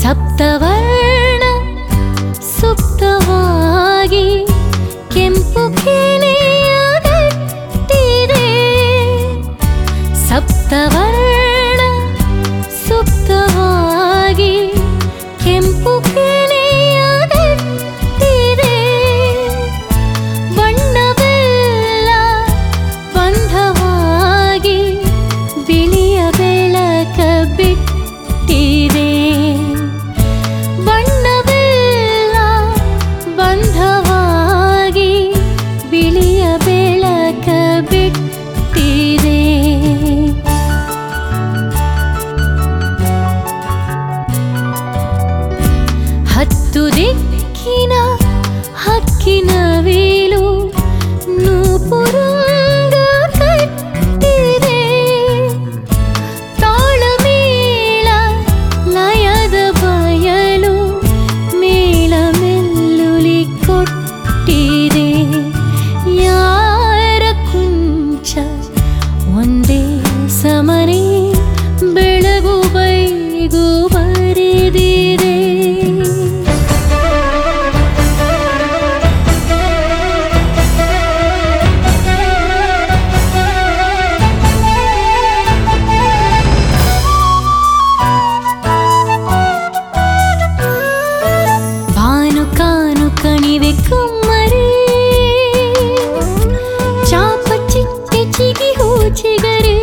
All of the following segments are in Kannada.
ಸಪ್ತವರ್ಣ ಸುಪ್ತವಾಗಿ ಕೆಂಪು ಕೆನೆಯಾಗಟ್ಟಿದೆ ಸಪ್ತವರ್ಣ ಸುಪ್ತವಾಗಿ ಕೆಂಪು ಕೆನೆಯಾಗಟ್ಟಿದೆ ಬಣ್ಣವೆಲ್ಲ ಬಂಧವಾಗಿ ಬಿಳಿಯ ಬೆಳಕ ಬಿಟ್ಟಿದೆ ಬಣ್ಣವೆಲ್ಲ ಬಂಧವಾಗಿ ಬಿಳಿಯ ಬೆಳಕ ಬಿಟ್ಟಿದೆ ಹತ್ತು ದಿಕ್ಕಿನ ಹಕ್ಕಿನ ವೇಲು ನೂಪುರಂಗ ಕಟ್ಟಿದೆ ತಾಳಮೇಳ ಲಯದ ಬಯಲು ಮೇಳ ಮೆಲ್ಲುಲಿ ಕೊಟ್ಟಿದೆ ಯಾರ ಕುಂಚ ಒಂದೇ ಸಮನೆ ಬೆಳಗು ಬೈಗು ಬರೆದಿದೆ ಭಾನು ಕಾನು ಕಣಿವೆ ಕಮ್ಮರೆ ಚಾಪ ಚಿಟ್ಟೆ ಚಿಗಿ ಹೂಚಿಗರೆ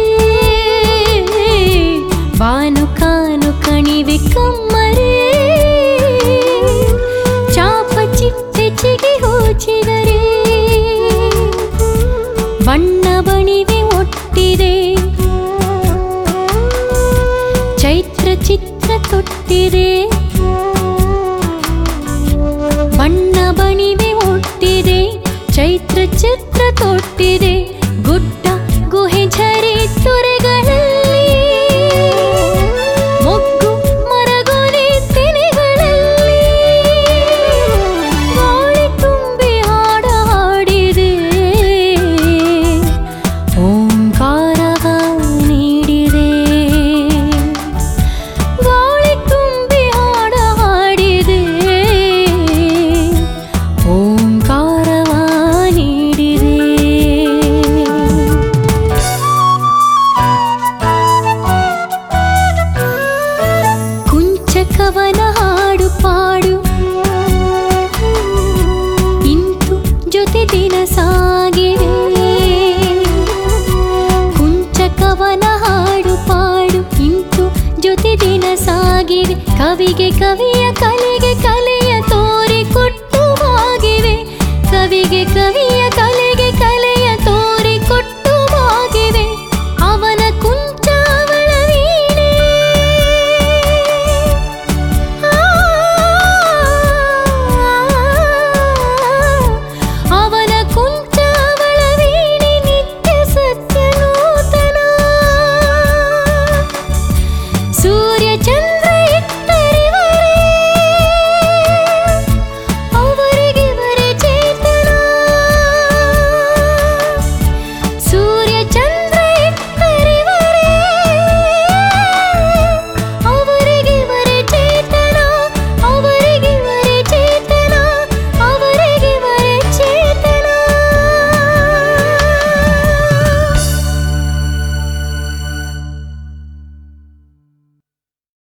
ಭಾನು ಕಾನು ಕಣಿವೆ ಕಮ್ಮರೆ ಚಾಪ ಚಿಟ್ಟೆ ಚಿಗಿ ಹೂಚಿಗರೆ ಬಣ್ಣ ಬಣಿವೆ ಒಟ್ಟಿದೆ ಚೈತ್ರ ಚಿತ್ರ ತೊಟ್ಟಿದೆ ಬಣ್ಣ ಬಣಿವೆ ಒಟ್ಟಿದೆ ಚೈತ್ರ ಚಿತ್ರ ತೊಟ್ಟಿದೆ ಗುಡ್ಡ ಗುಹೆ ಝರಿ ತೊರೆಗಳಲ್ಲಿ ಮೊಗ್ಗು ಮರಗೊನೆ ತೆನೆಗಳಲ್ಲಿ ಗಾಳಿ ತುಂಬಿ ಹಾಡ ಹಾಡಿದೆ ಓಂಕಾರವ ನೀಡಿದೆ ಗಾಳಿ ತುಂಬಿ ಹಾಡ ಹಾಡಿದೆ ಓಂಕಾರವ ನೀಡಿದೆ ಕುಂಚಕವನ ಹಾಡು ಪಾಡು ಇಂತು ಜೊತೆ ದಿನ ಸಾಗಿವೆ ಕುಂಚಕವನ ಹಾಡು ಪಾಡು ಇಂತು ಜೊತೆ ದಿನ ಸಾಗಿವೆ ಕವಿಗೆ ಕವಿಯ ಕಲೆಗೆ ಕಲೆಯ ತೋರಿ ಕೊಟ್ಟು ಆಗಿವೆ ಕವಿಗೆ ಕವಿಯ